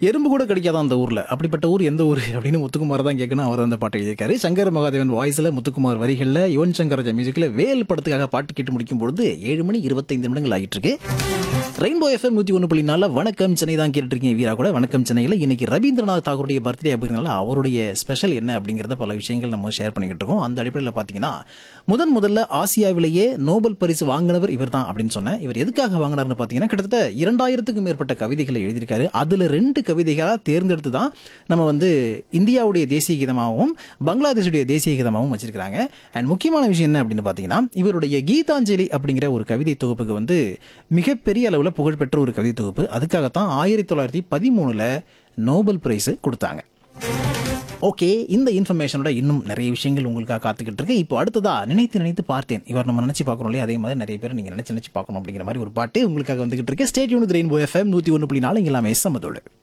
எறும்பு கூட கிடைக்காதான் அந்த ஊர்ல அப்படிப்பட்ட ஊர் எந்த ஊர் அப்படின்னு முத்துக்குமார் தான் கேட்கணும் அவர் அந்த பாட்டை எழுதியிருக்காரு சங்கர் மகாதேவன் வாய்ஸ்ல முத்துக்குமார் வரிகள்ல யுவன் சங்கர் ராஜா மியூசிக்ல வேல் படத்துக்காக பாட்டு கேட்டு முடிக்கும் பொழுது ஏழு மணி இருபத்தைந்து நிமிடங்கள் ஆகிட்டு இருக்கு ரெயின்போ எஃப்எம் நூத்தி ஒன்று புள்ளி நாலில் வணக்கம் சென்னை தான் கேட்டுட்டு இருக்கீங்க வீரா கூட வணக்கம் சென்னையில் இன்னைக்கு ரவீந்திரநாத் தாகூருடைய பர்த்டே அப்படிங்கிறனால அவருடைய ஸ்பெஷல் என்ன அப்படிங்கிறத பல விஷயங்கள் நம்ம ஷேர் பண்ணிக்கிட்டு இருக்கோம் அந்த அடிப்படையில் பார்த்தீங்கன்னா முதன் முதல்ல ஆசியாவிலேயே நோபல் பரிசு வாங்கினவர் இவர் தான் அப்படின்னு சொன்னேன் இவர் எதுக்காக வாங்கினார்னு பார்த்தீங்கன்னா கிட்டத்தட்ட இரண்டாயிரத்துக்கும் மேற்பட்ட கவிதைகளை எழுதியிருக்காரு அதில் ரெண்டு கவிதைகளாக தேர்ந்தெடுத்து தான் நம்ம வந்து இந்தியாவுடைய தேசிய கீதமாகவும் பங்களாதேஷுடைய தேசிய கீதமாகவும் வச்சிருக்காங்க அண்ட் முக்கியமான விஷயம் என்ன அப்படின்னு பார்த்தீங்கன்னா இவருடைய கீதாஞ்சலி அப்படிங்கிற ஒரு கவிதை தொகுப்புக்கு வந்து மிகப்பெரிய அளவில் புகழ்பெற்ற ஒரு கவிதை தொகுப்பு அதுக்காகத்தான் ஆயிரத்தி தொள்ளாயிரத்தி பதிமூணுல நோபல் பிரைஸ் கொடுத்தாங்க ஓகே இந்த இன்ஃபர்மேஷனோட இன்னும் நிறைய விஷயங்கள் உங்களுக்காக காத்துக்கிட்டு இருக்கு இப்போ அடுத்ததா நினைத்து நினைத்து பார்த்தேன் இவர் நம்ம நினைச்சு பார்க்கணும் இல்லையா அதே மாதிரி நிறைய பேர் நீங்க நினைச்சு நினைச்சு பார்க்கணும் அப்படிங்கிற மாதிரி ஒரு பாட்டு உங்களுக்காக வந்துகிட்டு இருக்கு ஸ்டேட் யூனிட் ரெயின்போ எஃப்எம் நூத்தி ஒன்று புள்ளி நாலு இங்கே எல்லாமே சம்மதோடு